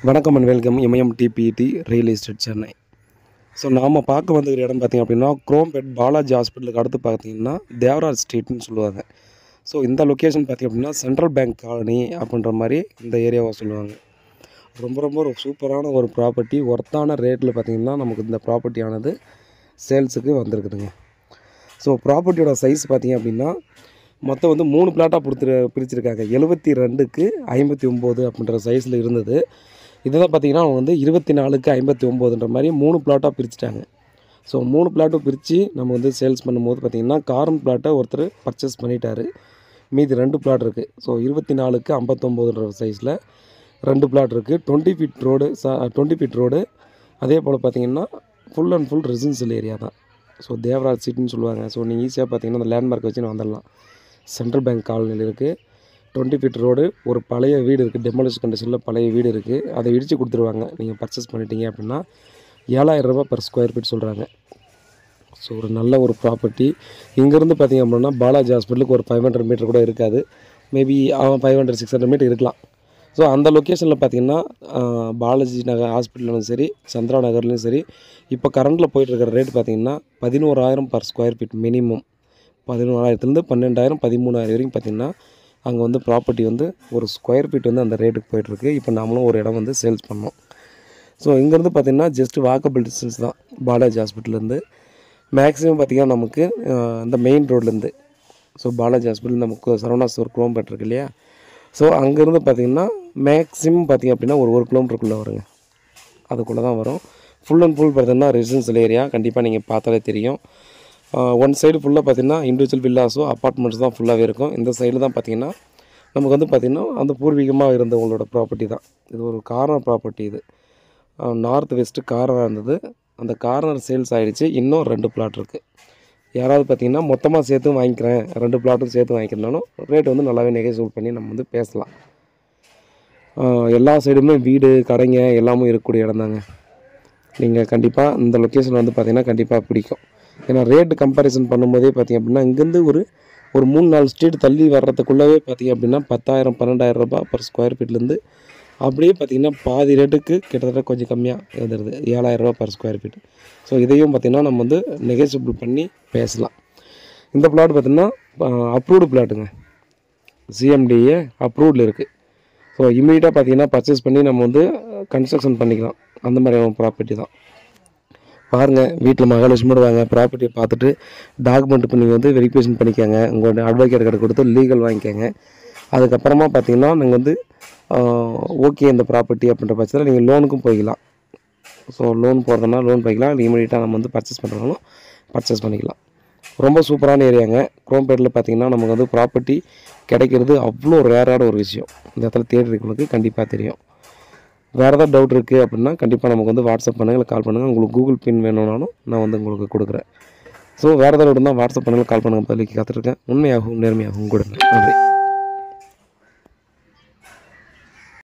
வணக்கம் and welcome Imayam DBT real estate Chennai so நாம் பார்க்க வந்த ஒரு இடம் பார்த்திங்க அப்படின்னா குரோம்பேட் பாலாஜி ஹாஸ்பிட்டலுக்கு அடுத்து பார்த்தீங்கன்னா தேவராஜ் ஸ்ட்ரீட்னு சொல்லுவாங்க ஸோ இந்த லொக்கேஷன் பார்த்திங்க அப்படின்னா சென்ட்ரல் பேங்க் காலனி அப்படின்ற மாதிரி இந்த ஏரியாவை சொல்லுவாங்க ரொம்ப ரொம்ப ஒரு சூப்பரான ஒரு ப்ராப்பர்ட்டி ஒர்த்தான ரேட்டில் பார்த்திங்கன்னா நமக்கு இந்த ப்ராப்பர்ட்டியானது சேல்ஸுக்கு வந்திருக்குதுங்க ஸோ ப்ராப்பர்ட்டியோட சைஸ் பார்த்திங்க அப்படின்னா மொத்தம் வந்து மூணு பிளாட்டாக கொடுத்துரு பிரிச்சிருக்காங்க எழுபத்தி ரெண்டுக்கு ஐம்பத்தி ஒம்பது அப்படின்ற சைஸில் இருந்தது இதெல்லாம் பார்த்தீங்கன்னா அவங்க வந்து இருபத்தி நாலுக்கு ஐம்பத்தி ஒம்போதுன்ற மாதிரி மூணு பிளாட்டாக பிரிச்சுட்டாங்க ஸோ மூணு பிளாட்டும் பிரித்து நம்ம வந்து சேல்ஸ் பண்ணும்போது பார்த்திங்கன்னா கார்ன் பிளாட்டை ஒருத்தர் பர்ச்சேஸ் பண்ணிட்டாரு மீதி ரெண்டு பிளாட் இருக்குது ஸோ இருபத்தி நாலுக்கு ஐம்பத்தொம்போதுன்ற சைஸில் ரெண்டு பிளாட் இருக்குது டுவெண்ட்டி ஃபீட் ரோடு ச டுவெண்ட்டி ஃபீட் ரோடு அதே போல் பார்த்தீங்கன்னா full and full residential area தான் ஸோ தேவராஜ் சிட்டின்னு சொல்லுவாங்க ஸோ நீங்கள் ஈஸியாக பார்த்தீங்கன்னா அந்த லேண்ட்மார்க் வச்சு வந்துடலாம் சென்ட்ரல் பேங்க் காலனியில் இருக்குது டுவெண்ட்டி ஃபீட் ரோடு ஒரு பழைய வீடு இருக்குது டெமாலிஷ் கண்டிஷனில் பழைய வீடு இருக்குது அதை இடித்து கொடுத்துருவாங்க நீங்கள் பர்ச்சேஸ் பண்ணிட்டீங்க அப்படின்னா ஏழாயிரம் ரூபாய் பர் ஸ்கொயர் ஃபீட் சொல்கிறாங்க ஸோ ஒரு நல்ல ஒரு ப்ராப்பர்ட்டி இங்கேருந்து பார்த்தீங்க அப்படின்னா பாலாஜி ஹாஸ்பிட்டலுக்கு ஒரு ஃபைவ் ஹண்ட்ரட் மீட்டர் கூட இருக்காது மேபி அவன் five hundred six hundred metre இருக்கலாம் ஸோ அந்த லொக்கேஷனில் பார்த்தீங்கன்னா ஆஹ், பாலாஜி நகர் ஹாஸ்பிட்டலும் சரி சந்திரா நகர்லையும் சரி இப்போ கரண்டில் போயிட்டுருக்கிற ரேட் பார்த்தீங்கன்னா பதினோராயிரம் பர் ஸ்கொயர் ஃபீட் மினிமம் பதினோராயிரத்துலேருந்து பன்னெண்டாயிரம் பதிமூணாயிரம் வரைக்கும் பார்த்தீங்கன்னா அங்கே வந்து ப்ராப்பர்ட்டி வந்து ஒரு ஸ்கொயர் ஃபீட் வந்து அந்த ரேட்டுக்கு போயிட்டுருக்கு இப்போ நாமளும் ஒரு இடம் வந்து சேல்ஸ் பண்ணோம் ஸோ இங்கேருந்து பார்த்தீங்கன்னா ஜஸ்ட் வாக்கபிள் டிஸ்டன்ஸ் தான் பாலாஜி ஹாஸ்பிட்டல்லேருந்து மேக்ஸிமம் பார்த்தீங்கன்னா நமக்கு ஆஹ், இந்த மெயின் ரோட்லேருந்து ஸோ பாலாஜி ஹாஸ்பிட்டல் நமக்கு சரவணா ஸ்டோர் குரோம்பேட் இருக்கு இல்லையா ஸோ அங்கேருந்து பார்த்தீங்கன்னா மேக்ஸிமம் பார்த்தீங்க அப்படின்னா ஒரு ஒரு கிலோமீட்டருக்குள்ளே வருங்க அதுக்குள்ளே தான் வரும் ஃபுல் அண்ட் ஃபுல் பார்த்தீங்கன்னா ரெசிடென்சியல் ஏரியா கண்டிப்பாக நீங்கள் பார்த்தாலே தெரியும் ஒன் சைடு ஃபுல்லாக பார்த்தீங்கன்னா இண்டிவிஜுவல் வில்லாஸோ அப்பார்ட்மெண்ட்ஸ் தான் ஃபுல்லாகவே இருக்கும் இந்த சைடில் தான் பார்த்தீங்கன்னா நமக்கு வந்து பார்த்திங்கன்னா அந்த பூர்வீகமாக இருந்தவங்களோட ப்ராப்பர்ட்டி தான் இது ஒரு கார்னர் ப்ராப்பர்ட்டி இது நார்த் வெஸ்ட்டு கார்னராக இருந்தது அந்த கார்னர் சேல்ஸ் ஆகிடுச்சு இன்னும் ரெண்டு பிளாட் இருக்குது யாராவது பார்த்தீங்கன்னா மொத்தமாக சேர்த்து வாங்கிக்கிறேன் ரெண்டு பிளாட்டும் சேர்த்து வாங்கிக்கிறனாலும் ரேட் வந்து நல்லாவே நெகோசியேட் பண்ணி நம்ம வந்து பேசலாம் ஆஹ் எல்லா சைடுமே வீடு கடைங்க எல்லாமே இருக்கக்கூடிய இடம் தாங்க நீங்கள் கண்டிப்பாக இந்த லொக்கேஷன் வந்து பார்த்தீங்கன்னா கண்டிப்பாக பிடிக்கும் ஏன்னா ரேட்டு கம்பேரிசன் பண்ணும்போதே பார்த்தீங்க அப்படின்னா இங்கேருந்து ஒரு ஒரு மூணு நாலு ஸ்ட்ரீட் தள்ளி வர்றதுக்குள்ளவே பார்த்தீங்க அப்படின்னா பத்தாயிரம் பன்னெண்டாயிரம் ரூபாய் பர் ஸ்கொயர் ஃபீட்லேருந்து அப்படியே பார்த்தீங்கன்னா பாதி ரேட்டுக்கு கிட்டத்தட்ட கொஞ்சம் கம்மியாக வந்துடுது ஏழாயிரம் ரூபாய் பர் ஸ்கொயர் ஃபீட் ஸோ இதையும் பார்த்தீங்கன்னா நம்ம வந்து நெகோசியபிள் பண்ணி பேசலாம் இந்த பிளாட் பார்த்தீங்கன்னா அப்ரூவ்டு பிளாட்டுங்க சிஎம்டிஏ அப்ரூவ்டில் இருக்குது ஸோ இமீடியட்டாக பார்த்தீங்கன்னா பர்ச்சேஸ் பண்ணி நம்ம வந்து கன்ஸ்ட்ரக்ஷன் பண்ணிக்கலாம் அந்த மாதிரியான ப்ராப்பர்ட்டி தான் பாருங்கள் வீட்டில் மகாலட்சுமியோட வாங்க ப்ராப்பர்ட்டியை பார்த்துட்டு டாக்குமெண்ட் பண்ணி வந்து வெரிஃபிகேஷன் பண்ணிக்கோங்க உங்களோட அட்வொகேட் கடை கொடுத்து லீகல் வாங்கிக்கோங்க அதுக்கப்புறமா பார்த்தீங்கன்னா நீங்கள் வந்து ஓகே இந்த ப்ராப்பர்ட்டி அப்படின்ற பட்சத்தில் நீங்கள் லோனுக்கும் போய்க்கலாம் ஸோ லோன் போகிறதுனா லோன் போய்க்கலாம் இல்லை இமீடியட்டாக நம்ம வந்து பர்ச்சேஸ் பண்ணுறதுனாலும் பர்ச்சேஸ் பண்ணிக்கலாம் ரொம்ப சூப்பரான ஏரியாங்க குரோம்பேட்டில் பார்த்தீங்கன்னா நமக்கு வந்து ப்ராப்பர்ட்டி கிடைக்கிறது அவ்வளோ ரேரான ஒரு விஷயம் இந்த இடத்துல தேடி இருக்கவங்களுக்கு கண்டிப்பாக தெரியும் வேறு ஏதாவது டவுட் இருக்குது அப்படின்னா கண்டிப்பாக நமக்கு வந்து வாட்ஸ்அப் பண்ணுங்கள் இல்லை கால் பண்ணுங்கள் உங்களுக்கு கூகுள் பின் வேணும்னாலும் நான் வந்து உங்களுக்கு கொடுக்குறேன் ஸோ வேறு ஏதாவது இருந்தால் வாட்ஸ்அப் பண்ணுங்கள் கால் பண்ணுங்கள் பதிலுக்கு காத்திருக்கேன் உண்மையாகவும் நேர்மையாகவும் கொடுங்க நன்றி